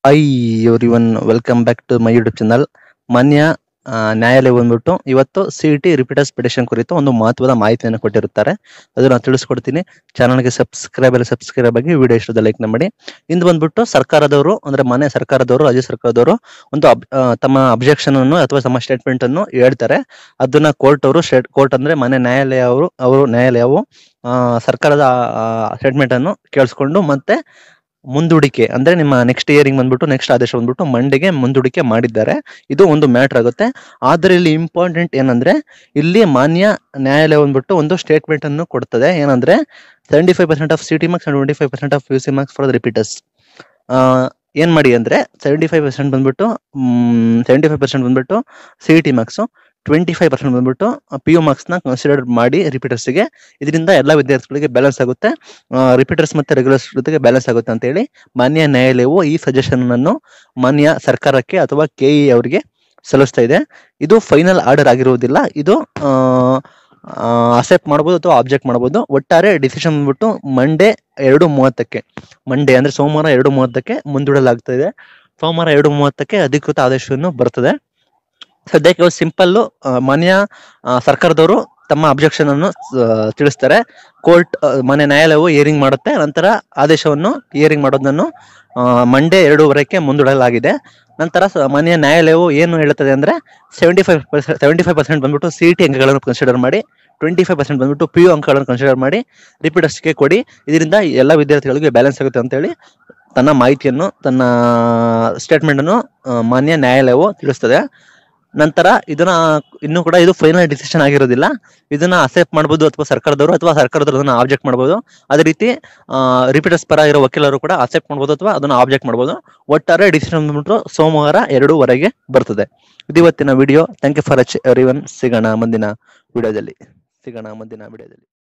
hi everyone welcome back to my YouTube channel ಮಾನ್ಯ ಆ, ನ್ಯಾಯಾಲಯ ಬಂದ್ಬಿಟ್ಟು ಇವತ್ತು ಸಿ ಟಿ ರಿಪೀಟರ್ಸ್ ಪಿಟಿಷನ್ ಕುರಿತು ಒಂದು ಮಹತ್ವದ ಮಾಹಿತಿಯನ್ನು ಕೊಟ್ಟಿರುತ್ತಾರೆ ಅದು ನಾನು ತಿಳಿಸ್ಕೊಡ್ತೀನಿ ಚಾನಲ್ಗೆ ಸಬ್ಸ್ಕ್ರೈಬ್ ಅಲ್ಲಿ ಸಬ್ಸ್ಕ್ರೈಬ್ ಆಗಿ ವಿಡಿಯೋ ಇಷ್ಟದ ಲೈಕ್ ಮಾಡಿ ಇಂದು ಬಂದ್ಬಿಟ್ಟು ಸರ್ಕಾರದವರು ಅಂದ್ರೆ ಮನೆ ಸರ್ಕಾರದವರು ರಾಜ್ಯ ಸರ್ಕಾರದವರು ಒಂದು ಅಬ್- ಆ, ತಮ್ಮ ಅಬ್ಜೆಕ್ಷನ್ ಅನ್ನು ಅಥವಾ ತಮ್ಮ ಸ್ಟೇಟ್ಮೆಂಟ್ ಅನ್ನು ಹೇಳ್ತಾರೆ ಅದನ್ನ ಕೋರ್ಟ್ ಅವರು ಸ್ಟೇಟ್ ಕೋರ್ಟ್ ಅಂದ್ರೆ ಮನೆ ನ್ಯಾಯಾಲಯ ಅವರು ಅವರು ನ್ಯಾಯಾಲಯವು ಆ, ಸರ್ಕಾರದ ಸ್ಟೇಟ್ಮೆಂಟ್ ಅನ್ನು ಕೇಳಿಸ್ಕೊಂಡು ಮತ್ತೆ ಮುಂದೂಡಿಕೆ ಅಂದ್ರೆ ನಿಮ್ಮ ನೆಕ್ಸ್ಟ್ ಇಯರಿಂಗ್ ಬಂದ್ಬಿಟ್ಟು ನೆಕ್ಸ್ಟ್ ಆದೇಶ ಬಂದ್ಬಿಟ್ಟು ಮಂಡೆಗೆ ಮುಂದೂಡಿಕೆ ಮಾಡಿದ್ದಾರೆ ಇದು ಒಂದು ಮ್ಯಾಟರ್ ಆಗುತ್ತೆ ಆದ್ರೆ ಇಲ್ಲಿ ಇಂಪಾರ್ಟೆಂಟ್ ಏನಂದ್ರೆ ಇಲ್ಲಿ ಮಾನ್ಯ ನ್ಯಾಯಾಲಯ ಬಂದ್ಬಿಟ್ಟು ಒಂದು ಸ್ಟೇಟ್ಮೆಂಟ್ ಅನ್ನು ಕೊಡ್ತದೆ ಏನಂದ್ರೆ seventy five percent of C T marks twenty five percent of U C marks for the repeaters ಏನ್ ಮಾಡಿ ಅಂದ್ರೆ ಸೆವೆಂಟಿ ಫೈವ್ ಪರ್ಸೆಂಟ್ ಬಂದ್ಬಿಟ್ಟು ಸೆವೆಂಟಿ ಫೈವ್ ಪರ್ಸೆಂಟ್ ಬಂದ್ಬಿಟ್ಟು C T marks twenty five percent ಬಂದ್ಬಿಟ್ಟು ಪಿ ಯು ಮಾರ್ಕ್ಸ್ ನ consider ಮಾಡಿ repeaters ಗೆ ಇದರಿಂದ ಎಲ್ಲ ವಿದ್ಯಾರ್ಥಿಗಳಿಗೆ ಬ್ಯಾಲೆನ್ಸ್ ಆಗುತ್ತೆ ರಿಪೀಟರ್ಸ್ ಮತ್ತೆ ರೆಗ್ಯುಲರ್ಸ್ ಜೊತೆಗೆ ಬ್ಯಾಲೆನ್ಸ್ ಆಗುತ್ತೆ ಅಂತ ಹೇಳಿ ಮಾನ್ಯ ನ್ಯಾಯಾಲಯವು ಈ ಸಜೆಷನ್ ಅನ್ನು ಮಾನ್ಯ ಸರ್ಕಾರಕ್ಕೆ ಅಥವಾ ಕೆಇ ಅವರಿಗೆ ಸಲ್ಲಿಸ್ತಾ ಇದೆ ಇದು ಫೈನಲ್ ಆರ್ಡರ್ ಆಗಿರುವುದಿಲ್ಲ ಇದು ಅಸೆಪ್ಟ್ ಮಾಡಬಹುದು ಅಥವಾ ಆಬ್ಜೆಕ್ಟ್ ಮಾಡಬಹುದು ಒಟ್ಟಾರೆ ಡಿಸಿಷನ್ ಬಂದ್ಬಿಟ್ಟು ಮಂಡೇ ಎರಡು ಮೂವತ್ತಕ್ಕೆ ಮಂಡೇ ಅಂದ್ರೆ ಸೋಮವಾರ ಎರಡು ಮೂವತ್ತಕ್ಕೆ ಮುಂದೂಡಲಾಗ್ತಾ ಸೋಮವಾರ ಎರಡು ಮೂವತ್ತಕ್ಕೆ ಅಧಿಕೃತ ಆದೇಶವನ್ನು ಬರ್ತದೆ ಸದ್ಯಕ್ಕೆ ಸಿಂಪಲ್ ಮಾನ್ಯ ಆ, ಸರ್ಕಾರದವರು ತಮ್ಮ ಅಬ್ಜೆಕ್ಷನ್ ಅನ್ನು ಆ, ತಿಳಿಸ್ತಾರೆ ಕೋರ್ಟ್ ಮಾನ್ಯ ನ್ಯಾಯಾಲಯವು ಹಿಯರಿಂಗ್ ಮಾಡುತ್ತೆ ನಂತರ ಆದೇಶವನ್ನು ಹಿಯರಿಂಗ್ ಮಾಡೋದನ್ನು ಮಂಡೇ ಎರಡೂವರೆಗೆ ಮುಂದೂಡಲಾಗಿದೆ ನಂತರ ಸ- ಮಾನ್ಯ ನ್ಯಾಯಾಲಯವು ಏನು ಹೇಳುತ್ತದೆ ಅಂದ್ರೆ seventy five percent seventy five percent ಬಂದ್ಬಿಟ್ಟು ಸಿ ಟಿ ಅಂಕಗಳನ್ನು ಕನ್ಸಿಡರ್ ಮಾಡಿ ಟ್ವೆಂಟಿ ಫೈವ್ ಪರ್ಸೆಂಟ್ ಬಂದ್ಬಿಟ್ಟು ಪಿ ಯು ಅಂಕಗಳನ್ನು ಕನ್ಸಿಡರ್ ಮಾಡಿ ರಿಪೀಟರ್ಸ್ಗೆ ಕೊಡಿ ಇದರಿಂದ ಎಲ್ಲ ವಿದ್ಯಾರ್ಥಿಗಳಿಗೆ ಬ್ಯಾಲೆನ್ಸ್ ಆಗುತ್ತೆ ಅಂತೇಳಿ ತನ್ನ ಮಾಹಿತಿಯನ್ನು ತನ್ನ ಸ್ಟೇಟ್ಮೆಂಟ್ ಅನ್ನು ಆ, ಮಾನ್ಯ ನ್ಯಾಯಾಲಯವು ತಿಳಿಸ್ತದೆ ನಂತರ ಇದನ್ನ ಇನ್ನೂ ಕೂಡ ಇದು ಫೈನಲ್ ಡಿಸಿಷನ್ ಆಗಿರೋದಿಲ್ಲ ಇದನ್ನ ಅಸೆಪ್ಟ್ ಮಾಡಬಹುದು ಅಥವಾ ಸರ್ಕಾರದವರು ಅಥವಾ ಸರ್ಕಾರದವರು ಅದನ್ನ ಆಬ್ಜೆಕ್ಟ್ ಮಾಡಬಹುದು ಅದೇ ರೀತಿ ರಿಪೀಟರ್ಸ್ ಪರ ಇರೋ ವಕೀಲರು ಕೂಡ ಅಸೆಪ್ಟ್ ಮಾಡಬಹುದು ಅಥವಾ ಅದನ್ನ ಆಬ್ಜೆಕ್ಟ್ ಮಾಡಬಹುದು ಒಟ್ಟಾರೆ ಡಿಸಿಷನ್ ಬಂದ್ಬಿಟ್ಟು ಸೋಮವಾರ ಎರಡೂವರೆಗೆ ಬರ್ತದೆ ಇದು ಇವತ್ತಿನ video thank you for each everyone ಸಿಗೋಣ ಮುಂದಿನ ವಿಡಿಯೋದಲ್ಲಿ ಸಿಗೋಣ ಮುಂದಿನ ವಿಡಿಯೋದಲ್ಲಿ